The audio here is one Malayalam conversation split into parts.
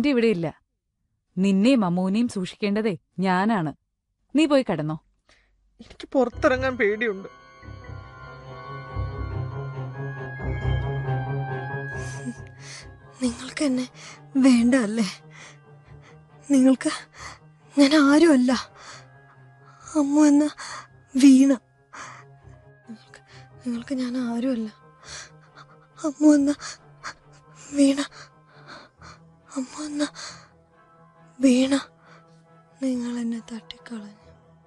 ആന്റി ഇവിടെ ഇല്ല നിന്നെയും അമ്മൂനെയും സൂക്ഷിക്കേണ്ടതേ ഞാനാണ് നീ പോയി കിടന്നോ എനിക്ക് പുറത്തിറങ്ങാൻ പേടിയുണ്ട് നിങ്ങൾക്ക് എന്നെ വേണ്ട അല്ലേ നിങ്ങൾക്ക് ഞാൻ ആരുമല്ല അമ്മ എന്ന വീണ നിങ്ങൾക്ക് നിങ്ങൾക്ക് ഞാൻ ആരുമല്ല അമ്മ എന്ന വീണ അമ്മ എന്ന വീണ നിങ്ങൾ എന്നെ തട്ടിക്കളഞ്ഞു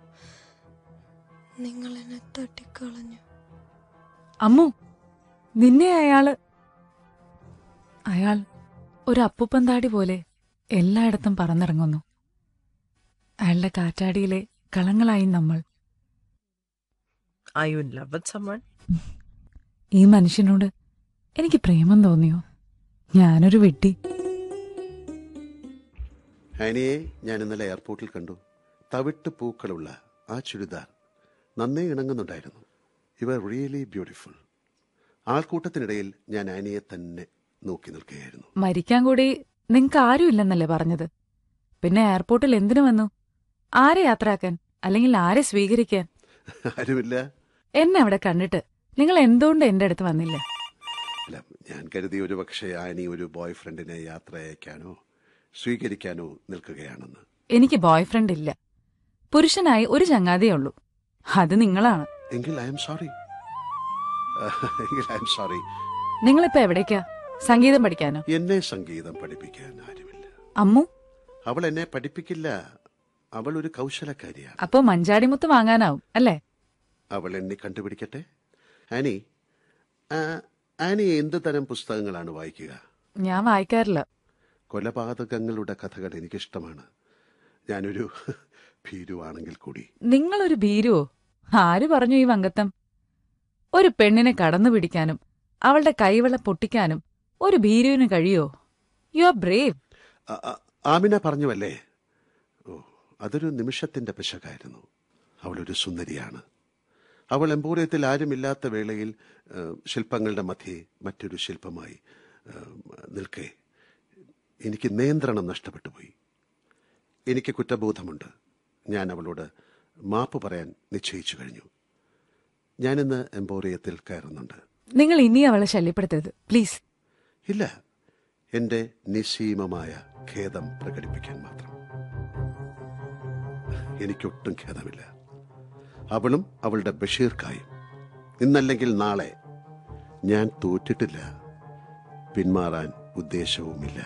നിങ്ങൾ എന്നെ തട്ടിക്കളഞ്ഞു അമ്മു നിന്നെ അയാള് അയാൾ ഒരു അപ്പുപ്പന്താടി പോലെ എല്ലായിടത്തും പറന്നിറങ്ങുന്നു അയാളുടെ കാറ്റാടിയിലെ കളങ്ങളായി നമ്മൾ I you in love with someone ഈ മനുഷ്യനോട് എനിക്ക് പ്രേമം തോന്നിയോ ഞാനൊരു വെട്ടി ആനിയെ ഞാൻ ഇന്നലെ എയർപോർട്ടിൽ കണ്ടു തവിട്ട് പൂക്കളുള്ള ആ ചുരിദാർ നന്നേ ഇണങ്ങുന്നുണ്ടായിരുന്നു ഇവ റിയലി ബ്യൂട്ടിഫുൾ ആൾക്കൂട്ടത്തിനിടയിൽ ഞാൻ ആനിയെ തന്നെ നോക്കി നിൽക്കുകയായിരുന്നു മരിക്കാൻ കൂടി നിങ്ങക്ക് ആരുമില്ലെന്നല്ലേ പറഞ്ഞത് പിന്നെ എയർപോർട്ടിൽ എന്തിനു വന്നു ആരെ യാത്രയാക്കാൻ അല്ലെങ്കിൽ ആരെ സ്വീകരിക്കാൻ ആരുമില്ല എന്നെ അവിടെ കണ്ടിട്ട് നിങ്ങൾ എന്തുകൊണ്ട് എന്റെ അടുത്ത് വന്നില്ല അല്ല ഞാൻ കരുതി ഒരു പക്ഷേ ആനി ഒരു ബോയ് ഫ്രണ്ടിനെ യാത്ര അയക്കാനോ സ്വീകരിക്കാനോ നിൽക്കുകയാണെന്ന് എനിക്ക് ബോയ് ഫ്രണ്ട് ഇല്ല പുരുഷനായി ഒരു ചങ്ങാതിയേ ഉള്ളൂ അത് നിങ്ങളാണ് എങ്കിൽ ഐ എം സോറി എങ്കിൽ ഐ എം സോറി നിങ്ങളിപ്പോ എവിടേക്കാ സംഗീതം പഠിക്കാനോ എന്നെ സംഗീതം പഠിപ്പിക്കാൻ ആരുമില്ല അമ്മു അവൾ എന്നെ പഠിപ്പിക്കില്ല അവൾ ഒരു കൗശലക്കാരിയാണ് അപ്പോ മഞ്ചാടിമുത്ത് വാങ്ങാനാവും അല്ലേ അവൾ എന്നെ കണ്ടുപിടിക്കട്ടെ ആനി ആ, ആനി എന്ത് തരം പുസ്തകങ്ങളാണ് വായിക്കുക ഞാൻ വായിക്കാറില്ല കൊലപാതകങ്ങളുടെ കഥകൾ എനിക്കിഷ്ടമാണ് ഞാനൊരു ഭീരുവാണെങ്കിൽ കൂടി നിങ്ങളൊരു ഭീരുവോ ആര് പറഞ്ഞു ഈ വങ്കത്തം ഒരു പെണ്ണിനെ കടന്നു പിടിക്കാനും അവളുടെ കൈവള പൊട്ടിക്കാനും ഒരു ഭീരുവിന് കഴിയോ യു ആർ ബ്രേവ് ആ- ആ- ആമിന പറഞ്ഞുവല്ലേ ഓ അതൊരു നിമിഷത്തിന്റെ പിശകായിരുന്നു അവളൊരു സുന്ദരിയാണ് അവൾ എംപോറിയത്തിൽ ആരുമില്ലാത്ത വേളയിൽ ആ, ശില്പങ്ങളുടെ മധ്യേ മറ്റൊരു ശില്പമായി ആ, നിൽക്കെ എനിക്ക് നിയന്ത്രണം നഷ്ടപ്പെട്ടു പോയി എനിക്ക് കുറ്റബോധമുണ്ട് ഞാൻ അവളോട് മാപ്പ് പറയാൻ നിശ്ചയിച്ചു കഴിഞ്ഞു ഞാനിന്ന് എംപോറിയത്തിൽ കയറുന്നുണ്ട് നിങ്ങൾ ഇനി അവളെ ശല്യപ്പെടുത്തരുത് പ്ലീസ് ഇല്ല എന്റെ നിസ്സീമമായ ഖേദം പ്രകടിപ്പിക്കാൻ മാത്രം എനിക്കൊട്ടും ഖേദമില്ല അവളും അവളുടെ ബഷീർക്കായും ഇന്നല്ലെങ്കിൽ നാളെ ഞാൻ തോറ്റിട്ടില്ല പിന്മാറാൻ ഉദ്ദേശവുമില്ല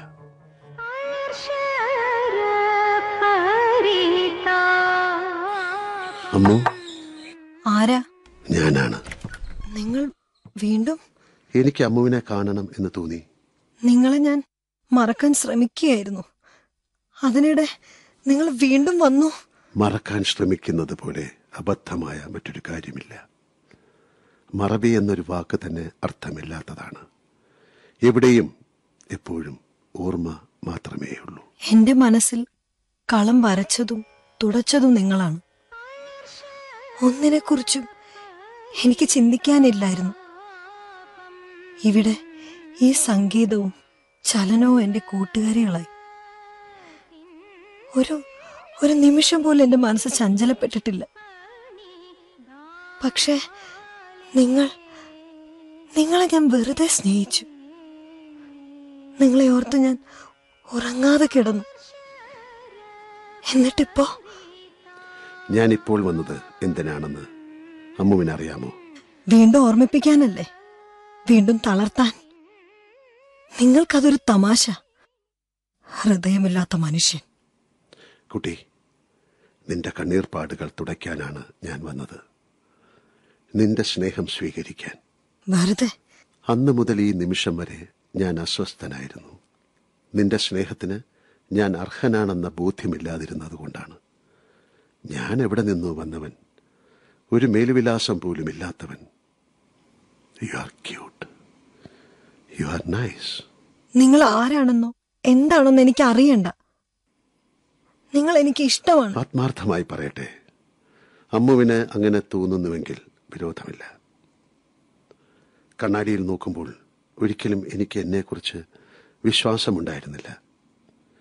അമ്മു ആരാ ഞാനാണ് നിങ്ങൾ വീണ്ടും എനിക്ക് അമ്മുവിനെ കാണണം എന്ന് തോന്നി നിങ്ങളെ ഞാൻ മറക്കാൻ ശ്രമിക്കുകയായിരുന്നു അതിനിടെ നിങ്ങൾ വീണ്ടും വന്നു മറക്കാൻ ശ്രമിക്കുന്നത് പോലെ അബദ്ധമായ മറ്റൊരു കാര്യമില്ല മറവി എന്നൊരു വാക്ക് തന്നെ അർത്ഥമില്ലാത്തതാണ് എവിടെയും എപ്പോഴും ഓർമ്മ മാത്രമേ ഉള്ളൂ എന്റെ മനസ്സിൽ കളം വരച്ചതും തുടച്ചതും നിങ്ങളാണ് ഒന്നിനെക്കുറിച്ചും എനിക്ക് ചിന്തിക്കാനില്ലായിരുന്നു ഇവിടെ ഈ സംഗീതവും ചലനവും എന്റെ കൂട്ടുകാരികളായി ഒരു ഒരു നിമിഷം പോലും എന്റെ മനസ്സ് ചഞ്ചലപ്പെട്ടിട്ടില്ല പക്ഷേ നിങ്ങൾ നിങ്ങളെ ഞാൻ വെറുതെ സ്നേഹിച്ചു നിങ്ങളെ ഓർത്ത് ഞാൻ ഉറങ്ങാതെ കിടന്നു എന്നിട്ടിപ്പോ ഞാനിപ്പോൾ വന്നത് എന്തിനാണെന്ന് അമ്മുവിനറിയാമോ വീണ്ടും ഓർമ്മിപ്പിക്കാനല്ലേ വീണ്ടും തളർത്താൻ നിങ്ങൾക്കതൊരു തമാശ ഹൃദയമില്ലാത്ത മനുഷ്യൻ കുട്ടി നിന്റെ കണ്ണീർപ്പാടുകൾ തുടയ്ക്കാനാണ് ഞാൻ വന്നത് നിന്റെ സ്നേഹം സ്വീകരിക്കാൻ വെറുതെ അന്ന് മുതൽ ഈ നിമിഷം വരെ ഞാൻ അസ്വസ്ഥനായിരുന്നു നിന്റെ സ്നേഹത്തിന് ഞാൻ അർഹനാണെന്ന ബോധ്യമില്ലാതിരുന്നതുകൊണ്ടാണ് ഞാൻ എവിടെ നിന്നു വന്നവൻ ഒരു മേലുവിലാസം പോലും ഇല്ലാത്തവൻ you are cute you are nice നിങ്ങൾ ആരാണെന്നോ എന്താണെന്നോ എനിക്ക് അറിയണ്ട നിങ്ങൾ എനിക്ക് ഇഷ്ടമാണ് ആത്മാർത്ഥമായി പറയട്ടെ അമ്മുവിന് അങ്ങനെ തോന്നുന്നുവെങ്കിൽ വിരോധമില്ല കണ്ണാടിയിൽ നോക്കുമ്പോൾ ഒരിക്കലും എനിക്ക് എന്നെക്കുറിച്ച് വിശ്വാസമുണ്ടായിരുന്നില്ല